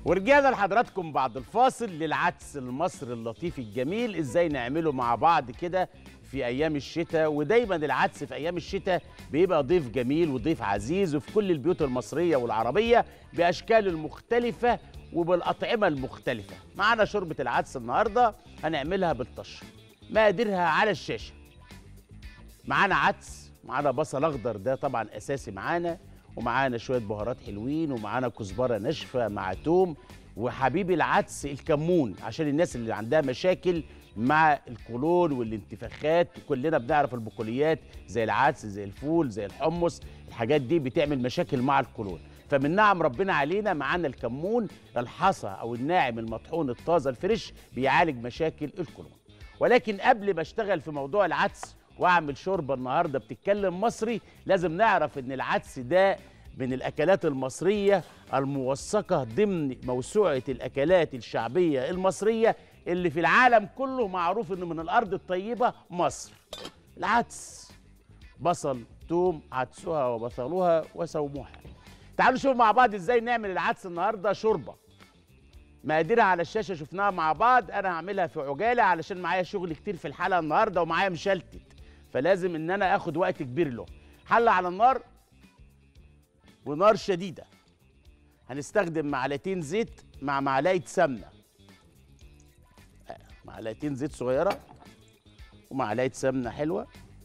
ورجعنا لحضراتكم بعد الفاصل للعدس المصري اللطيف الجميل ازاي نعمله مع بعض كده في ايام الشتاء ودايما العدس في ايام الشتاء بيبقى ضيف جميل وضيف عزيز وفي كل البيوت المصريه والعربيه باشكاله المختلفه وبالاطعمه المختلفه معانا شوربه العدس النهارده هنعملها بالطشه مقاديرها على الشاشه معانا عدس معانا بصل اخضر ده طبعا اساسي معانا ومعانا شويه بهارات حلوين ومعانا كزبره ناشفه مع توم وحبيب العدس الكمون عشان الناس اللي عندها مشاكل مع القولون والانتفاخات كلنا بنعرف البقوليات زي العدس زي الفول زي الحمص الحاجات دي بتعمل مشاكل مع القولون فمن نعم ربنا علينا معانا الكمون الحصى او الناعم المطحون الطازه الفريش بيعالج مشاكل القولون ولكن قبل ما اشتغل في موضوع العدس واعمل شوربه النهارده بتتكلم مصري لازم نعرف ان العدس ده من الاكلات المصريه الموثقه ضمن موسوعه الاكلات الشعبيه المصريه اللي في العالم كله معروف انه من الارض الطيبه مصر العدس بصل توم عدسها وبصلوها وسوموها تعالوا نشوف مع بعض ازاي نعمل العدس النهارده شوربه مقاديرها على الشاشه شفناها مع بعض انا هعملها في عجاله علشان معايا شغل كتير في الحلقه النهارده ومعايا مشلتت فلازم ان انا اخد وقت كبير له حله على النار ونار شديده هنستخدم معلقتين زيت مع معلقه سمنه آه، معلقتين زيت صغيره ومعلقه سمنه حلوه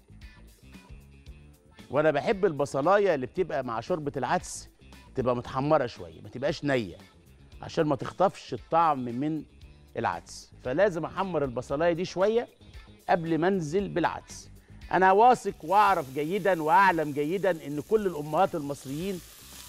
وانا بحب البصلايه اللي بتبقى مع شوربه العدس تبقى متحمره شويه ما تبقاش نيه عشان ما تخطفش الطعم من العدس فلازم احمر البصلايه دي شويه قبل ما انزل بالعدس انا واثق واعرف جيدا واعلم جيدا ان كل الامهات المصريين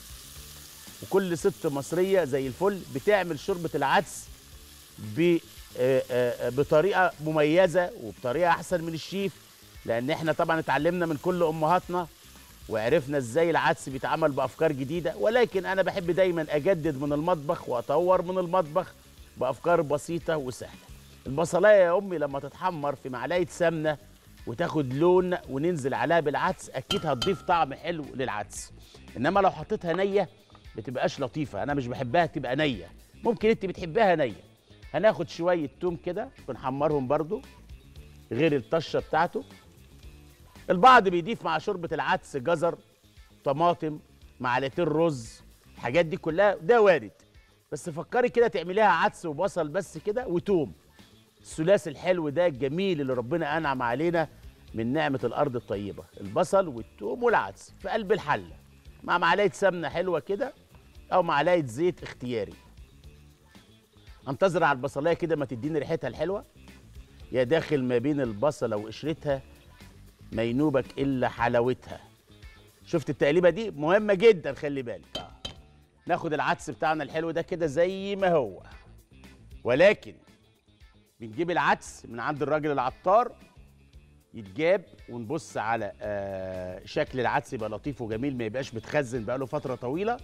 وكل ست مصريه زي الفل بتعمل شوربه العدس ب آه، آه، بطريقه مميزه وبطريقه احسن من الشيف لان احنا طبعا اتعلمنا من كل امهاتنا وعرفنا ازاي العدس بيتعمل بافكار جديده ولكن انا بحب دايما اجدد من المطبخ واطور من المطبخ بافكار بسيطه وسهله البصلايه يا امي لما تتحمر في معلقه سمنه وتاخد لون وننزل عليها بالعدس اكيد هتضيف طعم حلو للعدس انما لو حطيتها نيه بتبقاش لطيفه انا مش بحبها تبقى نيه ممكن انت بتحبها نيه هناخد شويه توم كده ونحمرهم برضو غير الطشه بتاعته البعض بيضيف مع شوربه العدس جزر طماطم معلقتين رز الحاجات دي كلها ده وارد بس فكري كده تعمليها عدس وبصل بس كده وتوم الثلاثي الحلو ده الجميل اللي ربنا انعم علينا من نعمه الارض الطيبه البصل والثوم والعدس في قلب الحله مع معلقه سمنه حلوه كده او معلقه زيت اختياري انتظر على البصلايه كده ما تديني ريحتها الحلوه يا داخل ما بين البصله وقشرتها ما ينوبك الا حلاوتها شفت التقليبه دي مهمه جدا خلي بالك آه. ناخد العدس بتاعنا الحلو ده كده زي ما هو ولكن بنجيب العدس من عند الراجل العطار يتجاب ونبص على آه شكل العدس يبقى لطيف وجميل ما يبقاش متخزن بقاله فتره طويله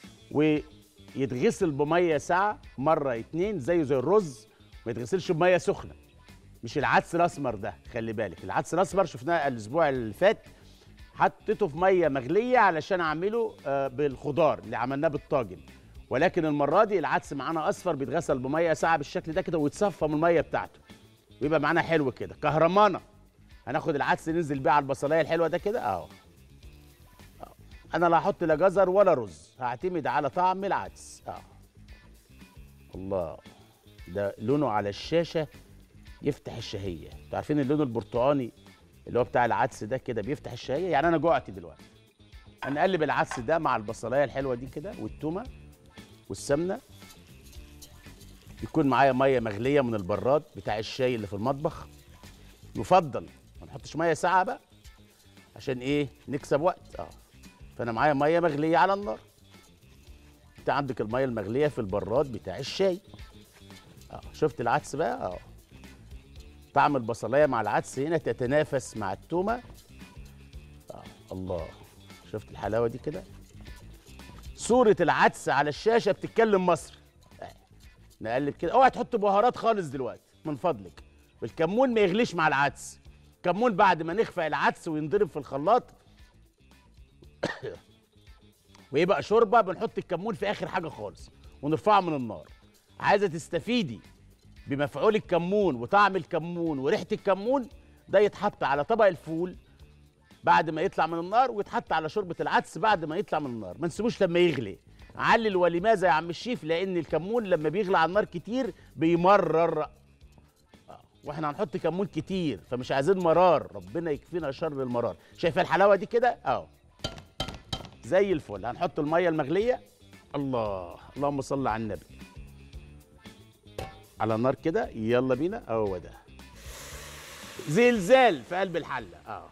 ويتغسل بميه ساعه مره اتنين زيه زي الرز ما يتغسلش بميه سخنه مش العدس الاسمر ده خلي بالك العدس الاسمر شفناه الاسبوع اللي فات حطيته في ميه مغليه علشان اعمله آه، بالخضار اللي عملناه بالطاجن ولكن المره دي العدس معانا اصفر بيتغسل بميه ساعه بالشكل ده كده ويتصفى من الميه بتاعته ويبقى معانا حلو كده كهرمانه هناخد العدس ننزل بيه على البصلايه الحلوه ده كده اهو أهو. انا لا هحط لا جزر ولا رز هعتمد على طعم العدس اه الله ده لونه على الشاشه يفتح الشهيه انتوا عارفين اللون البرتقاني اللي هو بتاع العدس ده كده بيفتح الشهيه يعني انا جوعت دلوقتي هنقلب العدس ده مع البصلايه الحلوه دي كده والتومه والسمنه يكون معايا ميه مغليه من البراد بتاع الشاي اللي في المطبخ يفضل ما نحطش ميه ساقعه بقى عشان ايه نكسب وقت اه فانا معايا ميه مغليه على النار انت عندك الميه المغليه في البراد بتاع الشاي اه شفت العدس بقى اه طعم البصلايه مع العدس هنا تتنافس مع التومه آه الله شفت الحلاوه دي كده صوره العدس على الشاشه بتتكلم مصر آه. نقلب كده اوعى تحط بهارات خالص دلوقتي من فضلك والكمون ما يغليش مع العدس كمون بعد ما نخفق العدس وينضرب في الخلاط ويبقى شوربه بنحط الكمون في اخر حاجه خالص ونرفعه من النار عايزه تستفيدي بمفعول الكمون وطعم الكمون وريحه الكمون ده يتحط على طبق الفول بعد ما يطلع من النار ويتحط على شوربه العدس بعد ما يطلع من النار ما نسيبوش لما يغلي علل ولماذا يا عم الشيف لان الكمون لما بيغلي على النار كتير بيمرر آه، واحنا هنحط كمون كتير فمش عايزين مرار ربنا يكفينا شر المرار شايفه الحلاوه دي كده اهو زي الفل هنحط الميه المغليه الله اللهم صل على النبي على النار كده يلا بينا هو ده زلزال في قلب الحله اه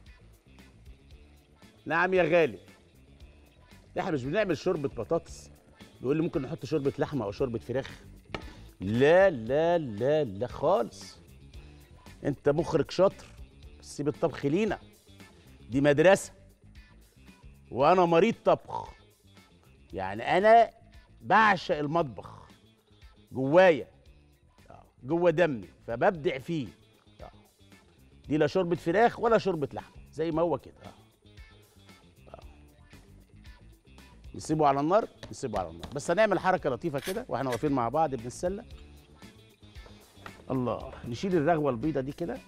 نعم يا غالي احنا مش بنعمل شوربه بطاطس بيقول لي ممكن نحط شوربه لحمه او شوربه فراخ لا لا لا لا خالص انت مخرج شاطر بس سيب الطبخ لينا دي مدرسه وانا مريض طبخ يعني انا بعشق المطبخ جوايا آه، جوه دمي فببدع فيه آه. دي لا شوربه فراخ ولا شوربه لحمه زي ما هو كده آه. آه. نسيبه على النار نسيبه على النار بس هنعمل حركه لطيفه كده واحنا واقفين مع بعض بنتسلى الله نشيل الرغوه البيضه دي كده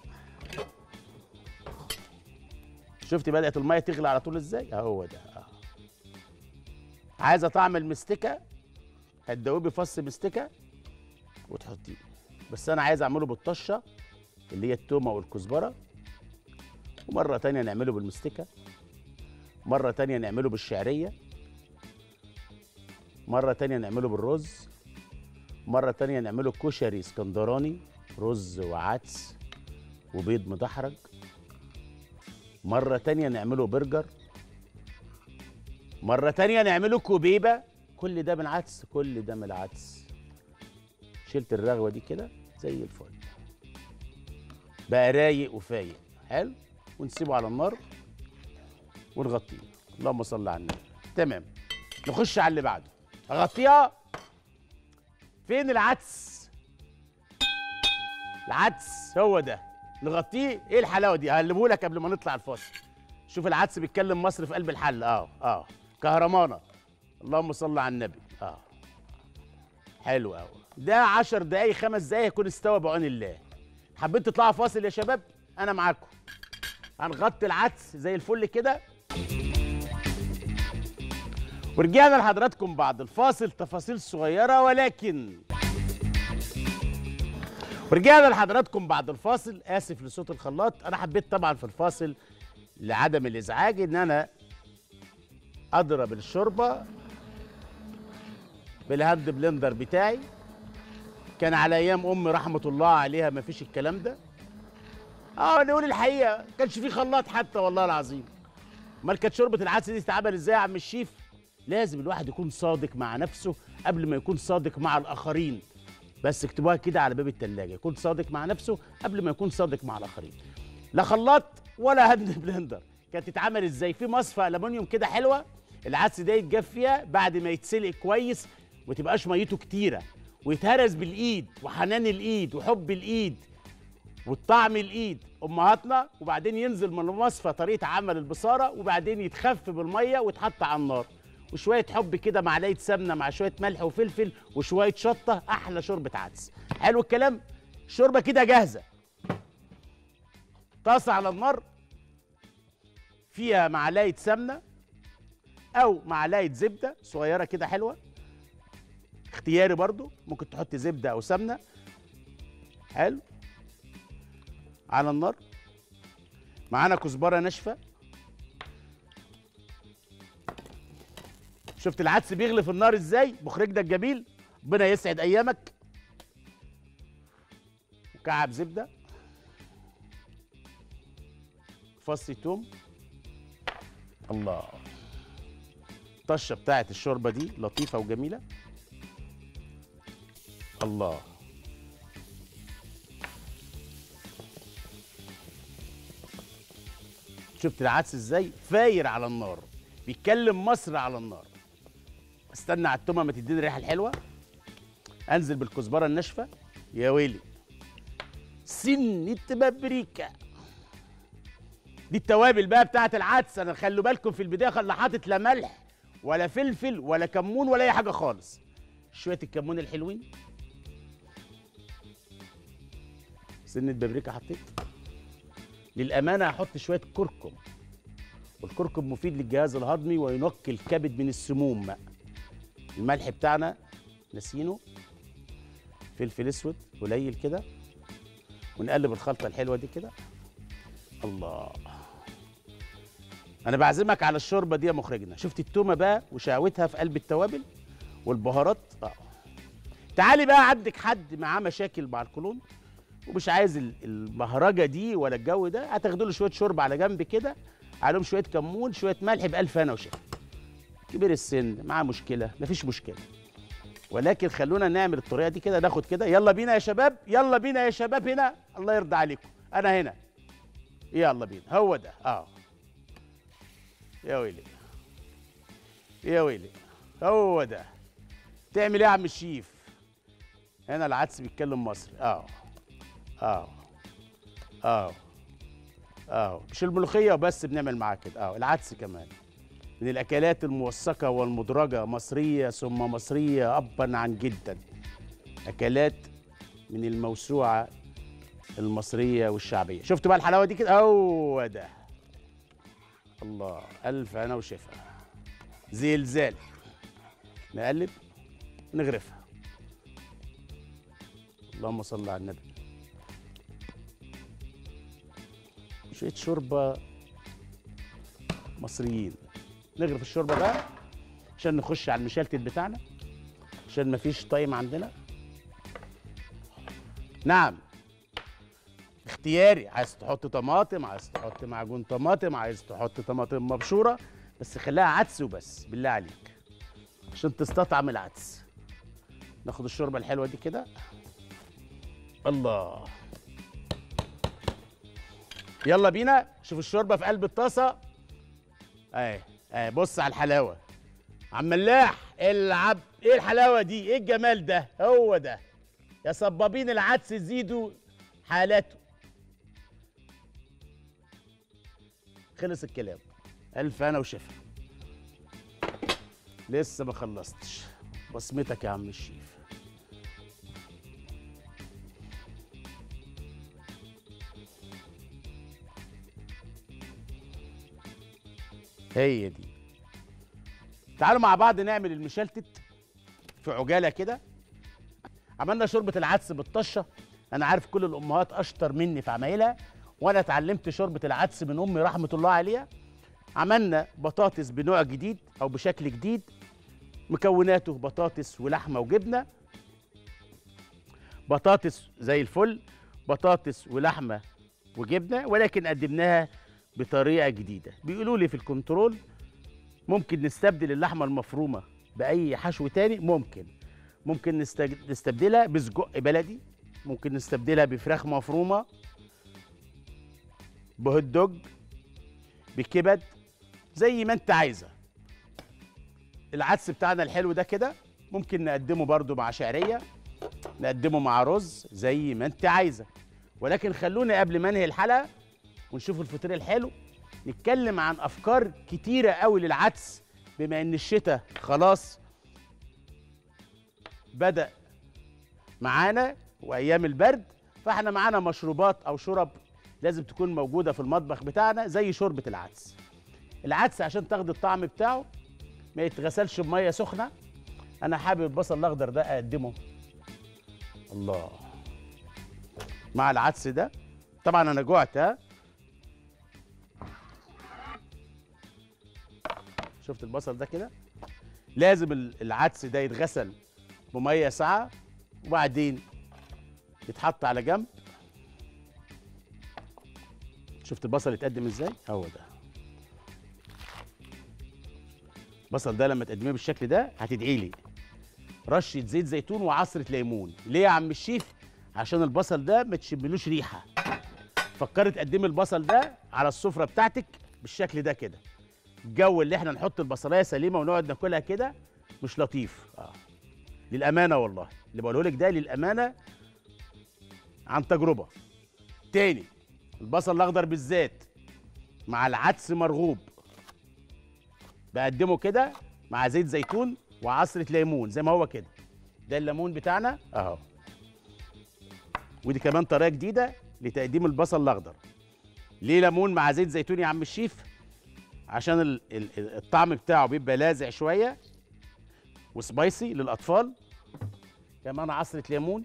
شفتي بدات الميه تغلي على طول ازاي اهو ده آه. عايزه طعم المستكه هتدوبي فص مستكه وتحطيه بس انا عايز اعمله بالطشه اللي هي التومه والكزبره ومره تانية نعمله بالمستكه مره تانية نعمله بالشعريه مره تانية نعمله بالرز مره تانية نعمله كشري اسكندراني رز وعدس وبيض مدحرج مرة تانية نعمله برجر مرة تانية نعمله كوبيبة كل ده من العدس كل ده من العدس شلت الرغوة دي كده زي الفل بقى رايق وفايق حلو ونسيبه على النار ونغطيه اللهم صل على النبي تمام نخش على اللي بعده اغطيها فين العدس العدس هو ده نغطيه ايه الحلاوه دي هقلبه لك قبل ما نطلع الفاصل شوف العدس بيتكلم مصر في قلب الحل اه اه كهرمانه اللهم صل على النبي اه حلو قوي ده 10 دقايق خمس دقايق يكون استوى بعون الله حبيت تطلعوا فاصل يا شباب انا معاكم هنغطي العدس زي الفل كده ورجعنا لحضراتكم بعد الفاصل تفاصيل صغيره ولكن ورجعنا لحضراتكم بعد الفاصل اسف لصوت الخلاط انا حبيت طبعا في الفاصل لعدم الازعاج ان انا اضرب الشوربه بالهاند بلندر بتاعي كان على ايام امي رحمه الله عليها ما فيش الكلام ده اه نقول الحقيقه ما كانش في خلاط حتى والله العظيم امال كانت شوربه العدس دي تتعمل ازاي يا عم الشيف لازم الواحد يكون صادق مع نفسه قبل ما يكون صادق مع الاخرين بس اكتبوها كده على باب التلاجة يكون صادق مع نفسه قبل ما يكون صادق مع الآخرين لا خلاط ولا هاند بلندر كانت تتعمل ازاي في مصفى ألمونيوم كده حلوة العدس ده يتجاب فيها بعد ما يتسلق كويس وتبقاش ميته كتيرة ويتهرس بالإيد وحنان الإيد وحب الإيد والطعم الإيد أمهاتنا وبعدين ينزل من المصفى طريقة عمل البصارة وبعدين يتخف بالمية ويتحط على النار وشويه حب كده معلقه سمنه مع شويه ملح وفلفل وشويه شطه احلى شوربه عدس حلو الكلام الشوربه كده جاهزه طاسه على النار فيها معلقه سمنه او معلقه زبده صغيره كده حلوه اختياري برضو ممكن تحط زبده او سمنه حلو على النار معانا كزبره ناشفه شفت العدس بيغلي في النار ازاي مخرجنا الجميل ربنا يسعد ايامك وكعب زبده فص توم الله الطشه بتاعت الشوربه دي لطيفه وجميله الله شفت العدس ازاي فاير على النار بيتكلم مصر على النار استنى على التومه ما تديني الريحه الحلوه انزل بالكزبره الناشفه يا ويلي سنة بابريكا دي التوابل بقى بتاعت العدس انا خلوا بالكم في البدايه خلي حاطط لا ملح ولا فلفل ولا كمون ولا اي حاجه خالص شويه الكمون الحلوين سنه بابريكا حطيت للامانه هحط شويه كركم والكركم مفيد للجهاز الهضمي وينقي الكبد من السموم الملح بتاعنا نسينه فلفل اسود قليل كده ونقلب الخلطه الحلوه دي كده الله انا بعزمك على الشوربه دي يا مخرجنا شفت التومه بقى وشهوتها في قلب التوابل والبهارات اه تعالي بقى عندك حد معاه مشاكل مع القولون ومش عايز ال- المهرجه دي ولا الجو ده هتاخدوا له شويه شوربه على جنب كده عليهم شويه كمون شويه ملح بألف هنا وشفا كبير السن معاه مشكله مفيش مشكله ولكن خلونا نعمل الطريقه دي كده ناخد كده يلا بينا يا شباب يلا بينا يا شباب هنا الله يرضى عليكم انا هنا يلا بينا هو ده اه يا ويلي يا ويلي هو ده تعمل ايه يا عم الشيف هنا العدس بيتكلم مصري اه اه اه اه مش الملوخيه وبس بنعمل معاه كده اه العدس كمان من الاكلات الموثقه والمدرجه مصريه ثم مصريه ابا عن جدا اكلات من الموسوعه المصريه والشعبيه شفتوا بقى الحلاوه دي كده هو ده الله الف انا وشفا زلزال نقلب نغرفها اللهم صل على النبي شويه شوربه مصريين نغرف الشوربه بقى عشان نخش على المشلتت بتاعنا عشان مفيش طايم عندنا نعم اختياري عايز تحط طماطم عايز تحط معجون طماطم عايز تحط طماطم مبشوره بس خليها عدس وبس بالله عليك عشان تستطعم العدس ناخد الشوربه الحلوه دي كده الله يلا بينا شوف الشوربه في قلب الطاسه اهي اهي بص على الحلاوه عم ملاح العب ايه الحلاوه دي ايه الجمال ده هو ده يا صبابين العدس زيدوا حالاته خلص الكلام الف انا وشفا لسه ما خلصتش بصمتك يا عم الشيف هي دي تعالوا مع بعض نعمل المشلتت في عجاله كده عملنا شوربه العدس بالطشه انا عارف كل الامهات اشطر مني في عمايلها وانا اتعلمت شوربه العدس من امي رحمه الله عليها عملنا بطاطس بنوع جديد او بشكل جديد مكوناته بطاطس ولحمه وجبنه بطاطس زي الفل بطاطس ولحمه وجبنه ولكن قدمناها بطريقه جديده بيقولوا لي في الكنترول ممكن نستبدل اللحمه المفرومه باي حشو تاني ممكن ممكن نستج- نستبدلها بسجق بلدي ممكن نستبدلها بفراخ مفرومه بهوت دوج بكبد زي ما انت عايزه العدس بتاعنا الحلو ده كده ممكن نقدمه برضو مع شعريه نقدمه مع رز زي ما انت عايزه ولكن خلونا قبل ما انهي الحلقه ونشوف الفطير الحلو نتكلم عن افكار كتيره قوي للعدس بما ان الشتاء خلاص بدا معانا وايام البرد فاحنا معانا مشروبات او شرب لازم تكون موجوده في المطبخ بتاعنا زي شوربه العدس العدس عشان تاخد الطعم بتاعه ما يتغسلش بميه سخنه انا حابب البصل الاخضر ده اقدمه الله مع العدس ده طبعا انا جوعت ها شفت البصل ده كده لازم ال- العدس ده يتغسل بميه ساقعه وبعدين يتحط على جنب شفت البصل يتقدم ازاي هو ده البصل ده لما تقدميه بالشكل ده هتدعي لي رشه زيت زيتون وعصره ليمون ليه يا عم الشيف عشان البصل ده ما تشملوش ريحه فكري تقدمي البصل ده على السفره بتاعتك بالشكل ده كده الجو اللي احنا نحط البصلايه سليمه ونقعد ناكلها كده مش لطيف اه للامانه والله اللي بقوله لك ده للامانه عن تجربه تاني البصل الاخضر بالذات مع العدس مرغوب بقدمه كده مع زيت زيتون وعصره ليمون زي ما هو كده ده الليمون بتاعنا اهو ودي كمان طريقه جديده لتقديم البصل الاخضر ليه ليمون مع زيت زيتون يا عم الشيف عشان ال- ال- ال- الطعم بتاعه بيبقى لاذع شويه وسبايسي للاطفال كمان عصره ليمون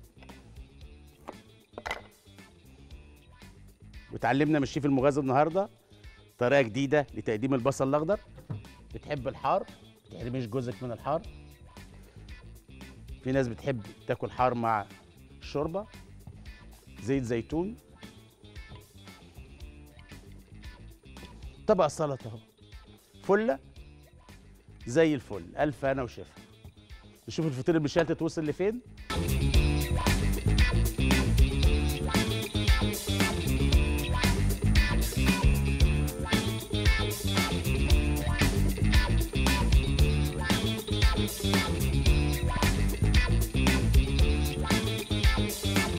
وتعلمنا من الشيف المغازي النهارده طريقه جديده لتقديم البصل الاخضر بتحب الحار ما تحرميش جوزك من الحار في ناس بتحب تاكل حار مع الشوربه زيت زيتون طبق سلطه اهو فله زي الفل الف انا وشفا نشوف الفطير المشلتت وصل لفين